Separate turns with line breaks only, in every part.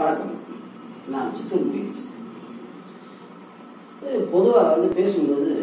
வணக்கம் நான் சித்தூர் முயற்சி பொதுவாக வந்து பேசும்போது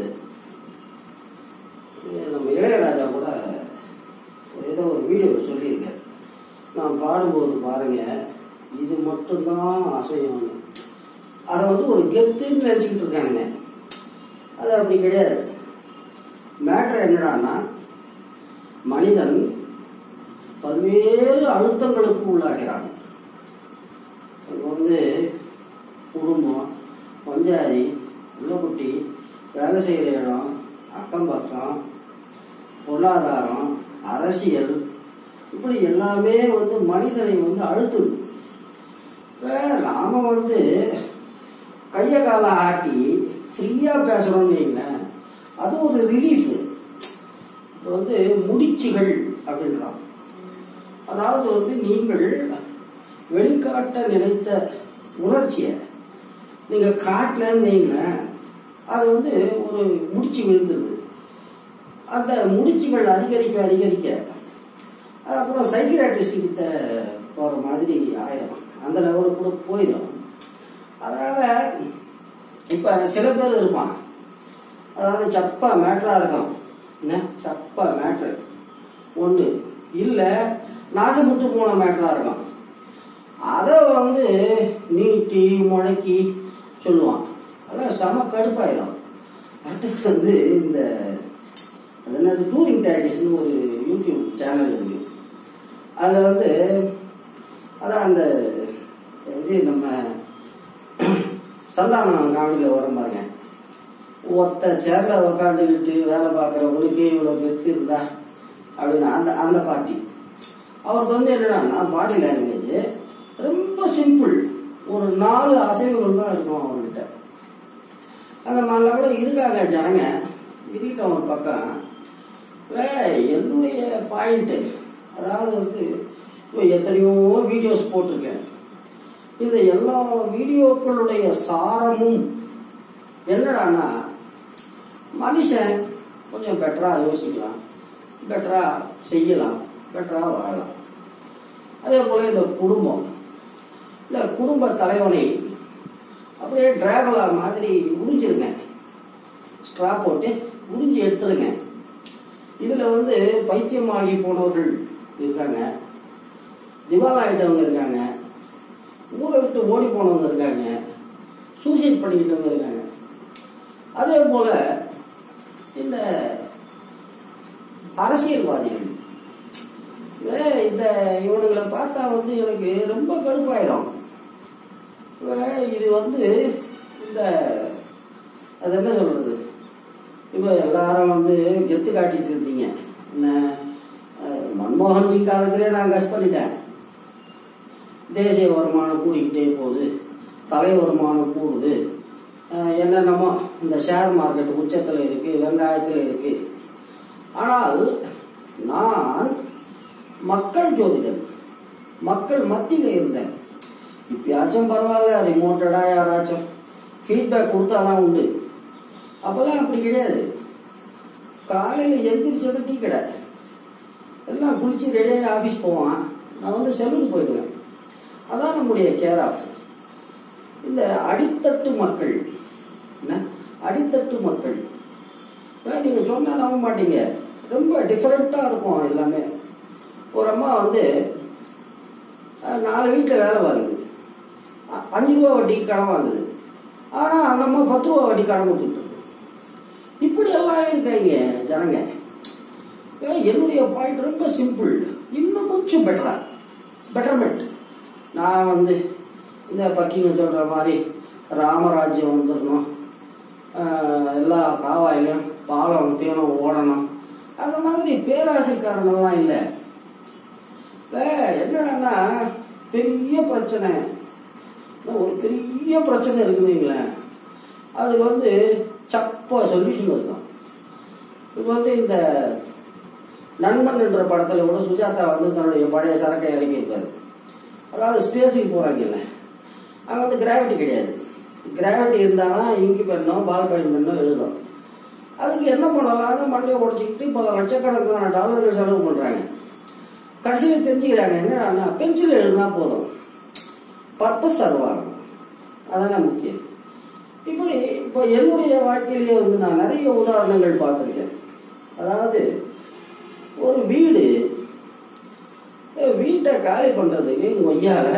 அஹ் நம்ம இளையராஜா கூட ஒரு ஏதோ ஒரு வீடியோவில் சொல்லியிருக்காரு நான் பாடும்போது பாருங்க இது மட்டும்தான் அசையும் அதை வந்து ஒரு கெத்துன்னு நினச்சிக்கிட்டு இருக்கானுங்க அது அப்படி கிடையாது மேட்டர் என்னடான்னா மனிதன் பல்வேறு அழுத்தங்களுக்கு உள்ளாகிறான் இப்போ வந்து குடும்பம் பஞ்சாதி உள்ளக்குட்டி வேலை செய்கிற இடம் அக்கம் பக்கம் பொருளாதாரம் அரசியல் இப்படி எல்லாமே வந்து மனிதனை வந்து அழுத்துது இப்ப நாம வந்து கையை காலை ஆட்டி ஃப்ரீயாக பேசுகிறோம்னு வைங்களேன் அது ஒரு ரிலீஃப் இப்போ வந்து முடிச்சுகள் அப்படின்றான் அதாவது வந்து நீங்கள் வெளிக்காட்ட நினைத்த உணர்ச்சியை நீங்கள் காட்டலன்னு வைங்களேன் அது வந்து ஒரு முடிச்சு விழுந்துருது அந்த முடிச்சுகள் அதிகரிக்க அதிகரிக்க அது அப்புறம் சைக்கியாட்ரிஸ்ட் கிட்ட போகிற மாதிரி ஆயிரும் அந்த லெவலுக்கு கூட போயிடும் அதனால இப்போ சில பேர் இருப்பான் அதாவது சப்பா மேட்ரா இருக்கும் என்ன சப்பா மேட்ரு ஒன்று இல்லை நாசமுத்து போன மேட்டரா இருக்கும் அதை வந்து நீட்டி முழக்கி சொல்லுவான் அதெல்லாம் செம கடுப்பாயிரும் அடுத்தது வந்து இந்த அது என்னது டூரிங் டைட்டிஸ்னு ஒரு யூடியூப் சேனல் இருக்கு அதில் வந்து அதான் அந்த இது நம்ம சந்தானம் காமெடியில் வரும் பாருங்க ஒத்த சேர்ல உட்காந்துக்கிட்டு வேலை பார்க்குறவங்களுக்கு இவ்வளோ கெத்து இருந்தா அப்படின்னு அந்த அந்த பார்ட்டி அவருக்கு வந்து என்னன்னா பாடி லாங்குவேஜ் ரொம்ப சிம்பிள் ஒரு நாலு அசைவுகள் தான் இருக்கும் அவர்கிட்ட அந்த மாதிரிலாம் கூட இருக்காங்க ஜனங்க இருக்கட்டும் ஒரு பக்கம் வே என்னுடைய பாயிண்ட்டு அதாவது வந்து இப்போ எத்தனையோ வீடியோஸ் போட்டிருக்கேன் இந்த எல்லா வீடியோக்களுடைய சாரமும் என்னடான்னா மனுஷன் கொஞ்சம் பெட்டராக யோசிக்கலாம் பெட்டராக செய்யலாம் பெட்டராக வாழலாம் அதே போல் இந்த குடும்பம் இந்த குடும்ப தலைவனை அப்படியே டிராகுலா மாதிரி உறிஞ்சிருங்க ஸ்ட்ரா போட்டு உறிஞ்சி எடுத்துருங்க இதில் வந்து பைத்தியமாகி போனவர்கள் இருக்காங்க திவால் ஆகிட்டவங்க இருக்காங்க ஊரை விட்டு ஓடி போனவங்க இருக்காங்க சூசைட் பண்ணிக்கிட்டவங்க இருக்காங்க அதே போல இந்த அரசியல்வாதிகள் வே, இந்த இவனுங்களை பார்த்தா வந்து எனக்கு ரொம்ப கடுப்பாயிரும் வே, இது வந்து இந்த அது என்ன சொல்றது இப்போ எல்லாரும் வந்து கெத்து காட்டிட்டு இருந்தீங்க என்ன அஹ், மன்மோகன் சிங் காலத்திலே நான் கஸ் பண்ணிட்டேன் தேசிய வருமானம் கூடிக்கிட்டே போகுது தலை வருமானம் கூடுது அஹ், என்னென்னமோ இந்த ஷேர் மார்க்கெட் உச்சத்தில் இருக்கு வெங்காயத்தில் இருக்கு ஆனால் நான் மக்கள் ஜோதிடன் மக்கள் மத்தியில் இருந்தேன் இப்பயாச்சும் பரவாயில்ல ரிமோட்டடா யாராச்சும் ஃபீட்பேக் கொடுத்தாதான் உண்டு அப்போல்லாம் அப்படி கிடையாது காலையில் எந்திரிச்சது டீ கடை எல்லாம் குளிச்சு ரெடியாகி ஆஃபீஸ் போவான் நான் வந்து செலூன் போயிடுவேன் அதான் நம்முடைய கேர் ஆஃப் இந்த அடித்தட்டு மக்கள் என்ன அடித்தட்டு மக்கள் அஹ் நீங்க சொன்னா நம்ப மாட்டீங்க ரொம்ப டிஃப்ரெண்டா இருக்கும் எல்லாமே ஒரு அம்மா வந்து அஹ், நாலு வீட்டில் வேலை வாங்குது அ- அஞ்சு ரூபா வட்டிக்கு கடன் வாங்குது ஆனா அந்த அம்மா பத்து ரூபா வட்டி கடன் கொடுத்துட்டு இருக்கு. இப்படி எல்லாம் இருக்காங்க ஜனங்க ஏன் என்னுடைய பாயிண்ட் ரொம்ப சிம்பிள் இன்னும் கொஞ்சம் பெட்டரா பெட்டர்மெண்ட் நான் வந்து இந்த பக்கிங்க சொல்ற மாதிரி ராமராஜ்யம் வந்துடணும் ஆஹ் எல்லா காவாயிலையும் பாலம் தீவனம் ஓடணும் அந்த மாதிரி பேராசைக்காரனெல்லாம் இல்லை இப்ப என்னன்னா பெரிய பிரச்சனை ஒரு பெரிய பிரச்சனை இருக்குதுங்களேன் அது வந்து சப்பா சொல்யூஷன் இருக்கும் இப்போ வந்து இந்த நண்பன் என்ற படத்துல கூட சுஜாதா வந்து தன்னுடைய பழைய சரக்கை இறங்கியிருப்பாரு அதாவது ஸ்பேஸுக்கு போறாங்கல்ல அங்கே வந்து கிராவிட்டி கிடையாது கிராவிட்டி இருந்தாலும் இங்கி பெண்ணோ பால் பெயின் பெண்ணோ எழுதும் அதுக்கு என்ன பண்ணலாம்னு மண்டையை உடச்சிக்கிட்டு பல லட்சக்கணக்கான டாலர்கள் செலவு பண்றாங்க கடைசியில் தெரிஞ்சுக்கிறாங்க என்ன பென்சில் எழுதுனா போதும் பர்பஸ் அது வாழணும் அதான முக்கியம் இப்படி இப்போ என்னுடைய வாழ்க்கையிலேயே வந்து நான் நிறைய உதாரணங்கள் பார்த்துருக்கேன் அதாவது ஒரு வீடு வீட்டை காலி பண்றதுக்கு ஒய்யால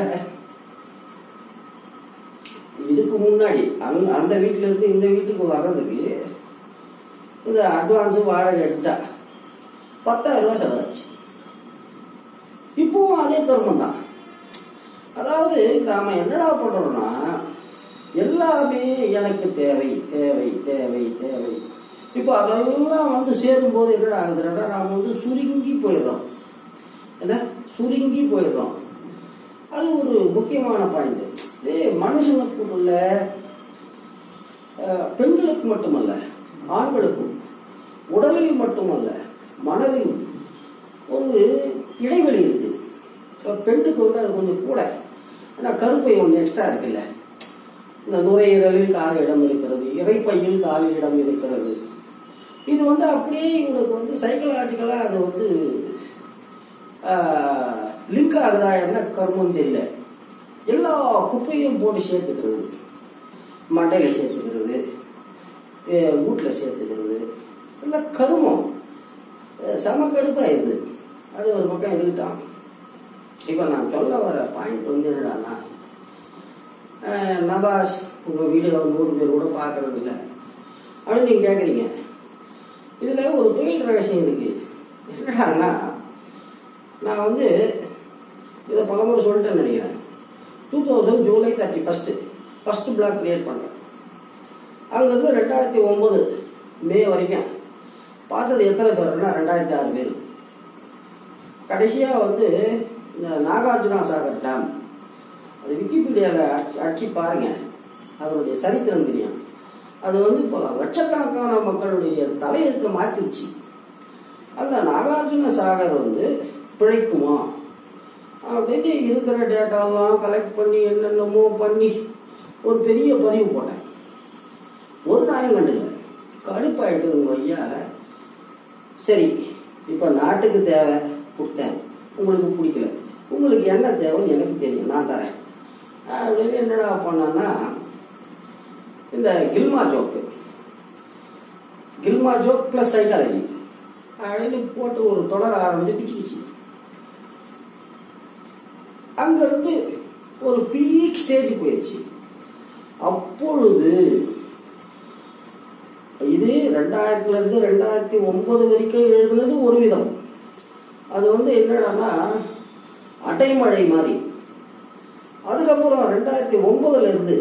இதுக்கு முன்னாடி அங்க அந்த வீட்டுல இருந்து இந்த வீட்டுக்கு வர்றதுக்கு இந்த அட்வான்ஸ் வாடகை எடுத்துட்டா பத்தாயிரம் ரூபாய் செலவாச்சு இப்பவும் அதே கர்மம் தான் அதாவது நாம என்னடா பண்றோம்னா எல்லாமே எனக்கு தேவை தேவை தேவை தேவை இப்போ அதெல்லாம் வந்து சேரும்போது என்னடா ஆகுதுன்னா நாம வந்து சுருங்கி போயிடுறோம் என்ன சுருங்கி போயிடுறோம் அது ஒரு முக்கியமான பாயிண்ட் இது மனுஷனுக்குள்ள அஹ், பெண்களுக்கு மட்டுமல்ல ஆண்களுக்கும் உடலில் மட்டுமல்ல மனதிலும் ஒரு இடைவெளி இருக்கு இப்போ பெண்ணுக்கு வந்து அது கொஞ்சம் கூட ஏன்னா கருப்பை ஒன்று எக்ஸ்ட்ரா இருக்குல்ல இந்த நுரையீரலில் கால இடம் இருக்கிறது இறைப்பையில் கால இடம் இருக்கிறது இது வந்து அப்படியே இவனுக்கு வந்து சைக்கலாஜிக்கலாக அது வந்து லிங்க் ஆகுதா என்ன கர்மம் தெரியல எல்லா குப்பையும் போட்டு சேர்த்துக்கிறது மண்டையில் சேர்த்துக்கிறது வீட்டில் சேர்த்துக்கிறது எல்லாம் கருமம் அஹ் செம கடுப்பாயிருது அது ஒரு பக்கம் இருக்கட்டும் இப்போ நான் சொல்ல வர பாயிண்ட் வந்து என்னடான்னா அஹ் நபாஸ் உங்கள் வீடியோ நூறு பேர் கூட பார்க்கறது இல்லை அப்படின்னு நீங்கள் கேட்குறீங்க இதில் ஒரு தொழில் ரகசியம் இருக்கு என்னடான்னா நான் வந்து இதை பலமுறை சொல்லிட்டேன்னு நினைக்கிறேன் two thousand July thirty first first block create பண்ணேன் அங்கேருந்து ரெண்டாயிரத்தி ஒம்பது மே வரைக்கும் பார்த்தது எத்தனை பேர்னா ரெண்டாயிரத்தி ஆறு பேர் கடைசியாக வந்து இந்த நாகார்ஜுனா சாகர் டேம் அது விக்கிபீடியாவில் அடிச்சு அடிச்சு பாருங்க அதனுடைய சரித்திரம் தெரியும் அது வந்து இப்போ லட்சக்கணக்கான மக்களுடைய தலையெழுத்தை மாற்றிருச்சு அந்த நாகார்ஜுன சாகர் வந்து பிழைக்குமா அப்படின்னு இருக்கிற டேட்டாலாம் கலெக்ட் பண்ணி என்னென்னமோ பண்ணி ஒரு பெரிய பதிவு போட்டேன் ஒரு நியாயம் கண்டுல கடுப்பாயிட்டு உங்க ஐயா சரி இப்போ நாட்டுக்கு தேவை கொடுத்தேன் உங்களுக்கு பிடிக்கல உங்களுக்கு என்ன தேவைன்னு எனக்கு தெரியும் நான் தரேன் அப்படின்னு என்னடா பண்ணான்னா இந்த கில்மா ஜோக்கு கில்மா ஜோக் ப்ளஸ் சைக்காலஜி அப்படின்னு போட்டு ஒரு தொடர ஆரம்பிச்சு பிச்சு பிச்சு அங்கிருந்து ஒரு பீக் ஸ்டேஜ் போயிடுச்சு அப்பொழுது இது ரெண்டாயிரத்துல இருந்து ரெண்டாயிரத்தி ஒன்பது வரைக்கும் எழுதுனது ஒரு விதம் அது வந்து என்னடான்னா அடைமழை மாதிரி அதுக்கப்புறம் ரெண்டாயிரத்தி ஒன்பதுல இருந்து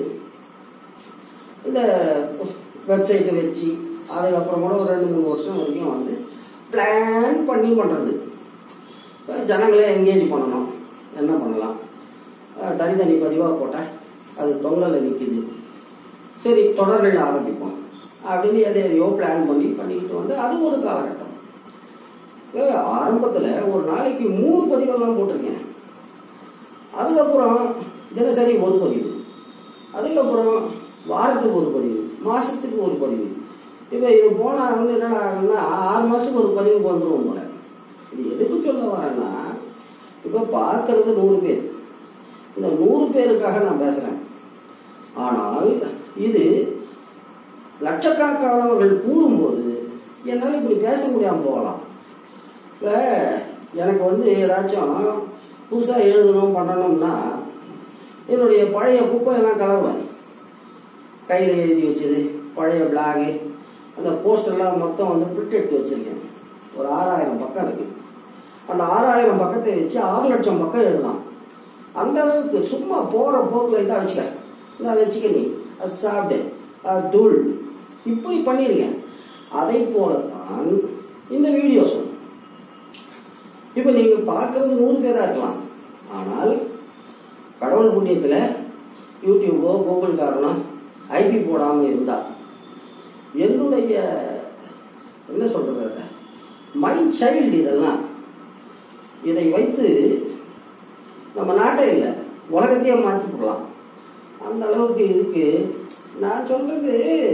இந்த வெப்சைட்டை வச்சு அதுக்கப்புறம் கூட ஒரு ரெண்டு மூணு வருஷம் வரைக்கும் வந்து பிளான் பண்ணி பண்ணுறது இப்போ ஜனங்களே என்கேஜ் பண்ணணும் என்ன பண்ணலாம் அஹ் தனித்தனி பதிவாக போட்டால் அது தொங்கலில் நிற்கிது சரி தொடர்கள் ஆரம்பிப்போம் அப்படின்னு எதை எதையோ பிளான் பண்ணி பண்ணிக்கிட்டு வந்து அது ஒரு காலகட்டம் ஆரம்பத்தில் ஒரு நாளைக்கு மூணு பதிவெல்லாம் போட்டிருக்கேன் அதுக்கப்புறம் தினசரி ஒரு பதிவு அதுக்கப்புறம் வாரத்துக்கு ஒரு பதிவு மாசத்துக்கு ஒரு பதிவு இப்போ இது போனால் வந்து என்னடா ஆகுதுன்னா ஆறு மாதத்துக்கு ஒரு பதிவுக்கு வந்துடும் போல இது எதுக்கு சொல்ல வரேன்னா இப்போ பார்க்கறது நூறு பேர் இந்த நூறு பேருக்காக நான் பேசுகிறேன் ஆனால் இது லட்சக்கணக்கானவர்கள் கூடும்போது என்னால் இப்படி பேச முடியாமல் போகலாம் இப்போ எனக்கு வந்து ஏதாச்சும் புதுசாக எழுதணும் பண்ணணும்னா என்னுடைய பழைய குப்பையெல்லாம் கலருவேன் கையில் எழுதி வச்சது பழைய பிளாகு அந்த போஸ்டர்லாம் மொத்தம் வந்து பிரிண்ட் எடுத்து வச்சுருக்கேன் ஒரு ஆறாயிரம் பக்கம் இருக்குது அந்த ஆறாயிரம் பக்கத்தை வச்சு ஆறு லட்சம் பக்கம் எழுதலாம் அந்த அளவுக்கு சும்மா போகிற போக்கில் இதாக வச்சுக்க இந்தா வச்சுக்க நீ அது சாப்பிடு அது தூள் இப்படி பண்ணியிருக்கேன் அதை போலத்தான் இந்த வீடியோஸும் இப்போ நீங்கள் பார்க்குறது நூறு பேராக இருக்கலாம் ஆனால் கடவுள் புண்ணியத்தில் யூடியூபோ கூகுள் காரணம் ஐபி போடாமல் இருந்தா என்னுடைய என்ன சொல்றது மைண்ட் சைல்டு இதெல்லாம் இதை வைத்து நம்ம நாட்டை இல்லை உலகத்தையே மாற்றி போடலாம் அந்த அளவுக்கு இருக்கு நான் சொல்றது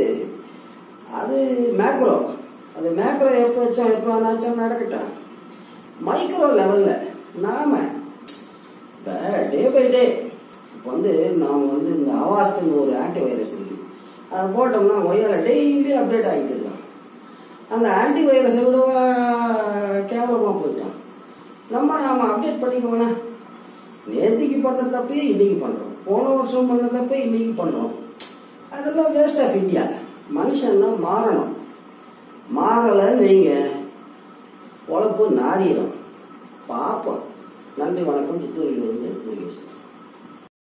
அது மேக்ரோ அது மேக்ரோ எப்போ வச்சோம் எப்போ ஆனாச்சும் நடக்கட்டும் மைக்ரோ லெவலில் நாம இப்போ டே பை டே இப்போ வந்து நாம் வந்து இந்த அவாஸ்துன்னு ஒரு ஆன்டி வைரஸ் இருக்கு அதை போட்டோம்னா ஒய்யால டெய்லி அப்டேட் ஆகிட்டு இருக்கான் அந்த ஆன்டி வைரஸை விட கேவலமாக போயிட்டான் நம்ம நாம அப்டேட் பண்ணிக்க வேணாம் நேற்றுக்கு பண்ண தப்பே இன்னைக்கு பண்ணுறோம் போன வருஷம் பண்ண தப்பே இன்னைக்கு பண்ணுறோம் அதெல்லாம் வேஸ்ட் ஆஃப் இந்தியா மனுஷன்னா மாறணும் மாறலைன்னு நீங்கள் உழப்பு நாரிடும் பார்ப்போம் நன்றி வணக்கம் சித்தூரில் இருந்து முருகேசன்